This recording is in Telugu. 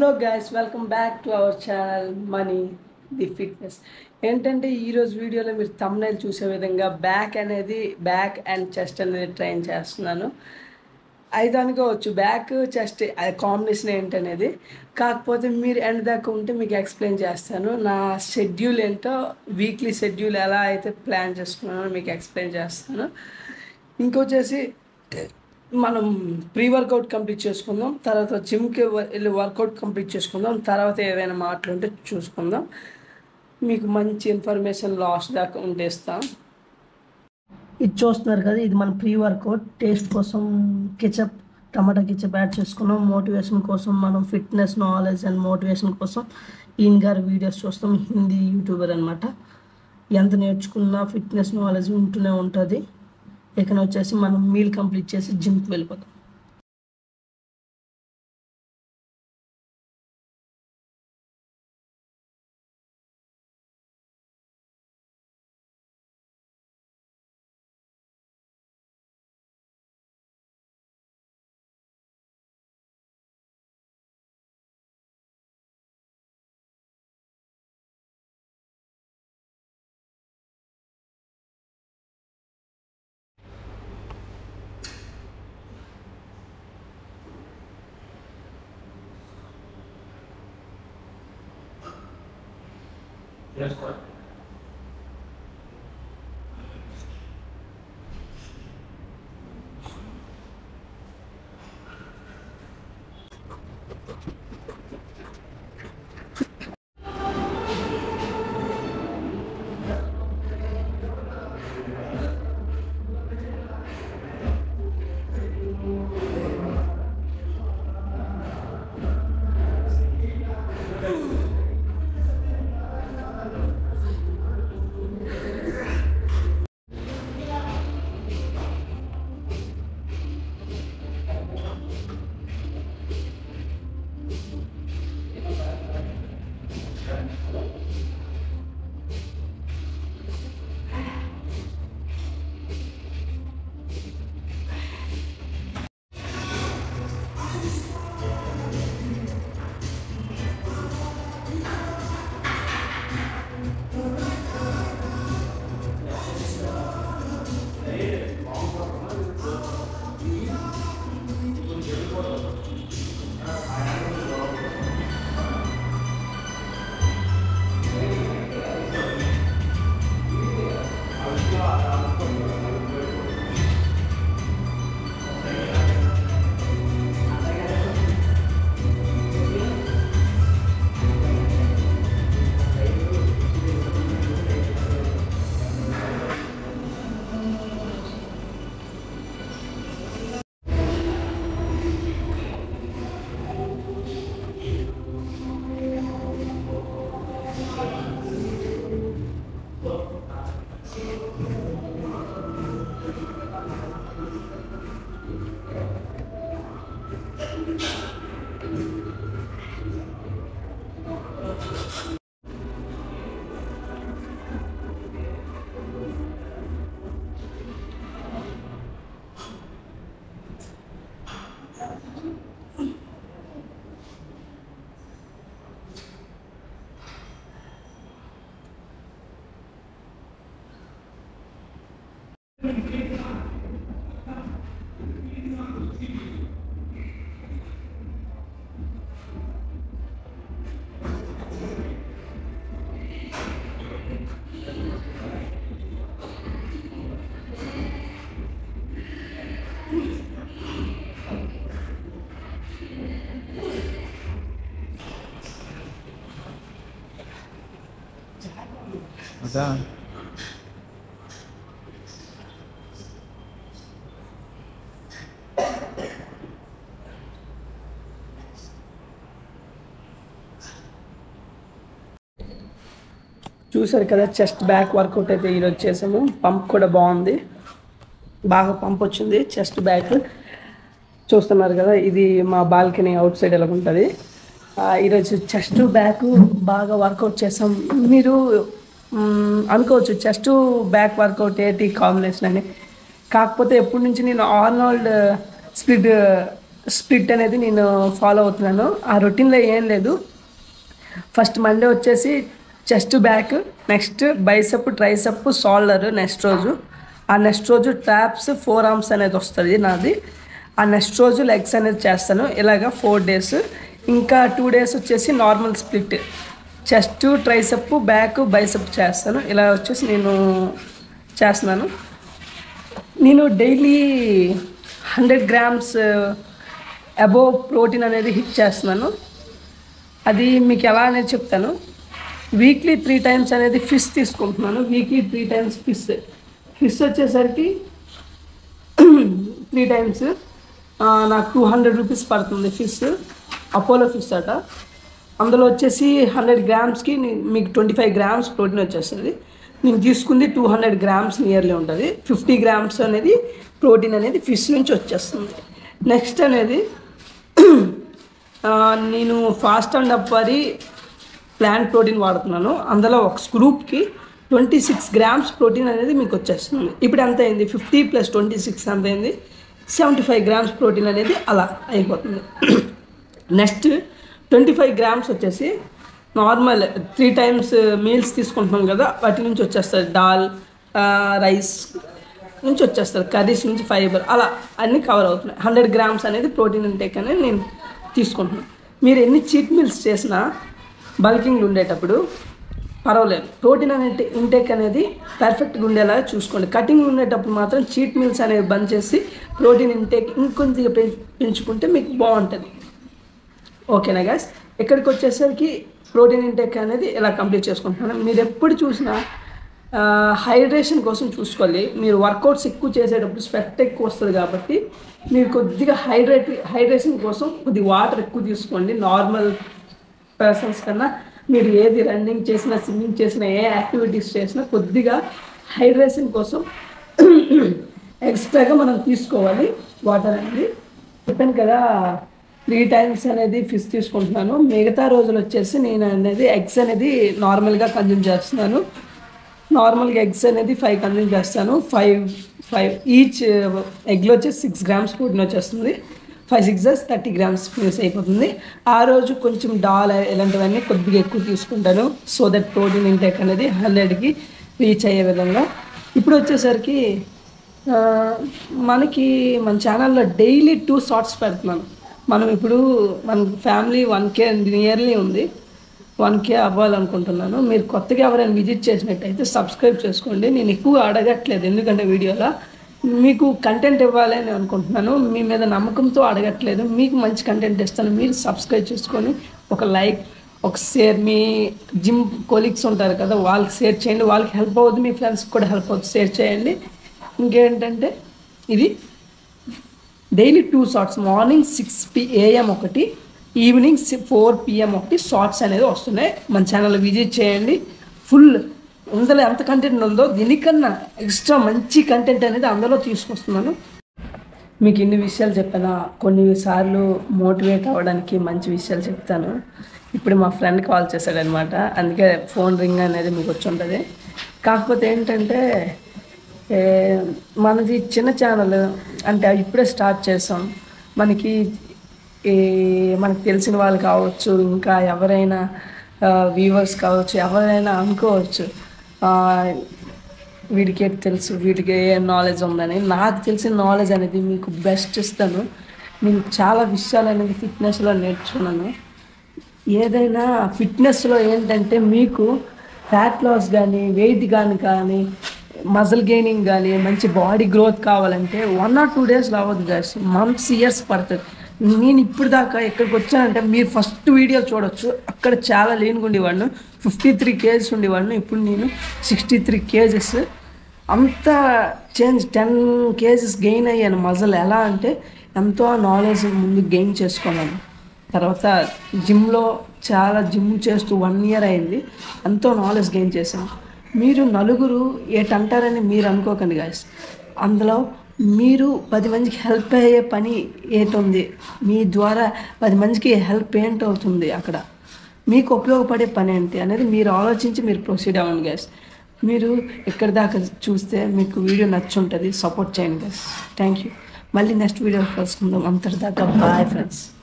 Hello guys welcome back to our channel money the fitness ఏంటంటే ఈరోజు వీడియోలో మీరు తమ్నైల్ చూసే విధంగా బ్యాక్ అనేది బ్యాక్ అండ్ చెస్ట్ అనేది ట్రైన్ చేస్తున్నాను అయితే అనుకోవచ్చు బ్యాక్ చెస్ట్ అది కాంబినేషన్ ఏంటనేది కాకపోతే మీరు ఎండ్ దాకా ఉంటే మీకు ఎక్స్ప్లెయిన్ చేస్తాను నా షెడ్యూల్ ఏంటో వీక్లీ షెడ్యూల్ ఎలా అయితే ప్లాన్ చేసుకున్నానో మీకు ఎక్స్ప్లెయిన్ చేస్తాను ఇంకొచ్చేసి మనం ప్రీ వర్కౌట్ కంప్లీట్ చేసుకుందాం తర్వాత జిమ్కి వెళ్ళి వర్కౌట్ కంప్లీట్ చేసుకుందాం తర్వాత ఏదైనా మాటలు ఉంటే చూసుకుందాం మీకు మంచి ఇన్ఫర్మేషన్ లాస్ట్ దాకా ఉండేస్తాం ఇది చూస్తున్నారు కదా ఇది మన ప్రీ వర్కౌట్ టేస్ట్ కోసం కిచప్ టమాటా కిచప్ యాడ్ చేసుకున్నాం మోటివేషన్ కోసం మనం ఫిట్నెస్ నాలెడ్జ్ అండ్ మోటివేషన్ కోసం ఈయన గారి వీడియోస్ చూస్తాం హిందీ యూట్యూబర్ అనమాట ఎంత నేర్చుకున్నా ఫిట్నెస్ నాలెడ్జ్ ఉంటూనే ఉంటుంది ఇక వచ్చేసి మనం మీల్ కంప్లీట్ చేసి జిమ్కి వెళ్ళిపోతాం Yes, what? అదా చూసారు కదా చెస్ట్ బ్యాక్ వర్కౌట్ అయితే ఈరోజు చేసాము పంప్ కూడా బాగుంది బాగా పంప్ వచ్చింది చెస్ట్ బ్యాక్ చూస్తున్నారు కదా ఇది మా బాల్కనీ అవుట్ సైడ్ ఎలా ఉంటుంది ఆ, ఈరోజు చెస్ట్ బ్యాక్ బాగా వర్కౌట్ చేసాం మీరు మ్, అనుకోవచ్చు చెస్ట్ బ్యాక్ వర్కౌట్ ఏంటి కాంబినేషన్ అని కాకపోతే ఎప్పటి నుంచి నేను ఆర్నాల్డ్ స్ప్లిట్ స్ప్లిట్ అనేది నేను ఫాలో అవుతున్నాను ఆ రొటీన్లో ఏం లేదు ఫస్ట్ మండే వచ్చేసి chest back next bicep tricep shoulder next రోజు ఆ నెక్స్ట్ రోజు ట్రాప్స్ ఫోర్ ఆర్మ్స్ అనేది వస్తుంది నాది ఆ నెక్స్ట్ రోజు లెగ్స్ అనేది చేస్తాను ఇలాగ ఫోర్ డేస్ ఇంకా టూ డేస్ వచ్చేసి normal split chest tricep back bicep చేస్తాను ఇలా వచ్చేసి నేను చేస్తున్నాను నేను daily hundred grams above protein అనేది హిట్ చేస్తున్నాను అది మీకు ఎలా అనేది చెప్తాను వీక్లీ త్రీ టైమ్స్ అనేది ఫిష్ తీసుకుంటున్నాను weekly three times fish fish వచ్చేసరికి త్రీ టైమ్స్ నాకు టూ హండ్రెడ్ రూపీస్ పడుతుంది ఫిష్ అపోలో ఫిష్ అట అందులో వచ్చేసి హండ్రెడ్ గ్రామ్స్కి మీకు ట్వంటీ ఫైవ్ గ్రామ్స్ ప్రోటీన్ వచ్చేస్తుంది నేను తీసుకుంది టూ హండ్రెడ్ గ్రామ్స్ నియర్లీ ఉంటుంది ఫిఫ్టీ గ్రామ్స్ అనేది ప్రోటీన్ అనేది ఫిష్ నుంచి వచ్చేస్తుంది నెక్స్ట్ అనేది ఆ, నేను ఫాస్ట్ అండ్ అప్ వరి ప్లాంట్ ప్రోటీన్ వాడుతున్నాను అందులో ఒక స్క్రూప్కి ట్వంటీ సిక్స్ గ్రామ్స్ ప్రోటీన్ అనేది మీకు వచ్చేస్తుంది ఇప్పుడు ఎంత అయింది ఫిఫ్టీ ప్లస్ ట్వంటీ సిక్స్ ఎంత అయింది సెవెంటీ ఫైవ్ గ్రామ్స్ ప్రోటీన్ అనేది అలా అయిపోతుంది నెక్స్ట్ ట్వంటీ ఫైవ్ గ్రామ్స్ వచ్చేసి నార్మల్ త్రీ టైమ్స్ మీల్స్ తీసుకుంటున్నాం కదా వాటి నుంచి వచ్చేస్తుంది దాల్ ఆ, రైస్ నుంచి వచ్చేస్తుంది కర్రీస్ నుంచి ఫైబర్ అలా అన్నీ కవర్ అవుతున్నాయి హండ్రెడ్ గ్రామ్స్ అనేది ప్రోటీన్ ఇంటేక్ అనేది నేను తీసుకుంటున్నాను మీరు ఎన్ని చీట్ మీల్స్ చేసినా బల్కింగ్ ఉండేటప్పుడు పర్వాలేదు ప్రోటీన్ అనే ఇంటేక్ అనేది పర్ఫెక్ట్గా ఉండేలా చూసుకోండి కటింగ్ ఉండేటప్పుడు మాత్రం చీట్ మీల్స్ అనేవి బంద్ చేసి ప్రోటీన్ ఇంటేక్ ఇంకొంచెం పెం- పెంచుకుంటే మీకు బాగుంటుంది ఓకేనా గాయస్ ఇక్కడికి వచ్చేసరికి ప్రోటీన్ ఇంటేక్ అనేది ఇలా కంప్లీట్ చేసుకుంటున్నాను మీరు ఎప్పుడు చూసినా హైడ్రేషన్ కోసం చూసుకోవాలి మీరు వర్కౌట్స్ ఎక్కువ చేసేటప్పుడు స్వెట్ ఎక్కువ వస్తుంది కాబట్టి మీరు కొద్దిగా హైడ్రేట్ హైడ్రేషన్ కోసం కొద్దిగా వాటర్ ఎక్కువ తీసుకోండి నార్మల్ పర్సన్స్ కన్నా మీరు ఏది రన్నింగ్ చేసినా స్విమ్మింగ్ చేసినా ఏ యాక్టివిటీస్ చేసినా కొద్దిగా హైడ్రేషన్ కోసం ఎక్స్ట్రాగా మనం తీసుకోవాలి వాటర్ అనేది చెప్పాను కదా త్రీ టైమ్స్ అనేది ఫిష్ తీసుకుంటున్నాను మిగతా రోజులు వచ్చేసి నేను అనేది ఎగ్స్ అనేది నార్మల్గా కన్జ్యూమ్ చేస్తున్నాను నార్మల్గా ఎగ్స్ అనేది ఫైవ్ కన్జ్యూమ్ చేస్తాను ఫైవ్ ఫైవ్ ఈచ్ ఎగ్లో వచ్చేసి సిక్స్ గ్రామ్స్ ప్రోటీన్ వచ్చేస్తుంది five six thirty grams finish అయిపోతుంది ఆ రోజు కొంచెం డాల్ ఇలాంటివన్నీ కొద్దిగా ఎక్కువ తీసుకుంటాను సో దట్ ప్రోటీన్ ఇంటేక్ అనేది హండ్రెడ్కి రీచ్ అయ్యే విధంగా ఇప్పుడు వచ్చేసరికి ఆ, మనకి మన ఛానల్లో డైలీ టూ షార్ట్స్ పెడుతున్నాను మనం ఇప్పుడు మన ఫ్యామిలీ వన్ కే నియర్లీ ఉంది వన్ కే అవ్వాలనుకుంటున్నాను మీరు కొత్తగా ఎవరైనా విజిట్ చేసినట్టయితే సబ్స్క్రైబ్ చేసుకోండి నేను ఎక్కువ అడగట్లేదు ఎందుకంటే వీడియోలో మీకు కంటెంట్ ఇవ్వాలి అని అనుకుంటున్నాను మీ మీద నమ్మకంతో అడగట్లేదు మీకు మంచి కంటెంట్ ఇస్తాను మీరు సబ్స్క్రైబ్ చేసుకొని ఒక లైక్ ఒక షేర్ మీ జిమ్ కొలీగ్స్ ఉంటారు కదా వాళ్ళకి షేర్ చేయండి వాళ్ళకి హెల్ప్ అవుతుంది మీ ఫ్రెండ్స్కి కూడా హెల్ప్ అవుతుంది షేర్ చేయండి ఇంకేంటంటే ఇది daily two shorts morning six P AM ఒకటి ఈవినింగ్ ఫోర్ పిఎం ఒకటి షార్ట్స్ అనేది వస్తున్నాయి మన ఛానల్ విజిట్ చేయండి ఫుల్ ఇందులో ఎంత కంటెంట్ ఉందో దీనికన్నా ఎక్స్ట్రా మంచి కంటెంట్ అనేది అందులో తీసుకొస్తున్నాను మీకు ఇన్ని విషయాలు చెప్పానా కొన్నిసార్లు మోటివేట్ అవ్వడానికి మంచి విషయాలు చెప్తాను ఇప్పుడు మా ఫ్రెండ్ కాల్ చేశాడనమాట అందుకే ఫోన్ రింగ్ అనేది మీకు వచ్చి ఉంటుంది కాకపోతే ఏంటంటే ఏ, మనది చిన్న ఛానల్ అంటే ఇప్పుడే స్టార్ట్ చేసాం మనకి ఈ మనకు తెలిసిన వాళ్ళు కావచ్చు ఇంకా ఎవరైనా వ్యూవర్స్ కావచ్చు ఎవరైనా అనుకోవచ్చు ఆ, వీడికి ఏంటి తెలుసు వీడికి ఏ నాలెడ్జ్ ఉందని నాకు తెలిసిన నాలెడ్జ్ అనేది మీకు బెస్ట్ ఇస్తాను నేను చాలా విషయాలు అనేది ఫిట్నెస్లో నేర్చుకున్నాను ఏదైనా ఫిట్నెస్లో ఏంటంటే మీకు ఫ్యాట్ లాస్ కానీ వెయిట్ కానీ కానీ మజిల్ గెయినింగ్ కానీ మంచి బాడీ గ్రోత్ కావాలంటే వన్ ఆర్ టూ డేస్లో అవ్వదు గాయస్ మంత్స్ ఇయర్స్ పడుతుంది నేను ఇప్పుడు దాకా ఎక్కడికి వచ్చానంటే మీరు ఫస్ట్ వీడియో చూడొచ్చు అక్కడ చాలా లేనుగా ఉండేవాడిని ఫిఫ్టీ త్రీ కేజెస్ ఉండేవాడిని ఇప్పుడు నేను సిక్స్టీ త్రీ కేజెస్ అంత చేంజ్ టెన్ కేజెస్ గెయిన్ అయ్యాను మజల్ ఎలా అంటే ఎంతో నాలెడ్జ్ ముందు గెయిన్ చేసుకున్నాను తర్వాత జిమ్లో చాలా జిమ్ చేస్తూ వన్ ఇయర్ అయింది ఎంతో నాలెడ్జ్ గెయిన్ చేశాను మీరు నలుగురు ఏటంటారని మీరు అనుకోకండి గాయస్ అందులో మీరు పది మందికి హెల్ప్ అయ్యే పని ఏటుంది మీ ద్వారా పది మందికి హెల్ప్ ఏంటవుతుంది అక్కడ మీకు ఉపయోగపడే పని ఏంటి అనేది మీరు ఆలోచించి మీరు ప్రొసీడ్ అవ్వండి గైస్ మీరు ఎక్కడి దాకా చూస్తే మీకు వీడియో నచ్చుంటుంది సపోర్ట్ చేయండి గైస్ థ్యాంక్ యూ మళ్ళీ నెక్స్ట్ వీడియో కలుసుకుందాం అంతటిదాకా బాయ్ ఫ్రెండ్స్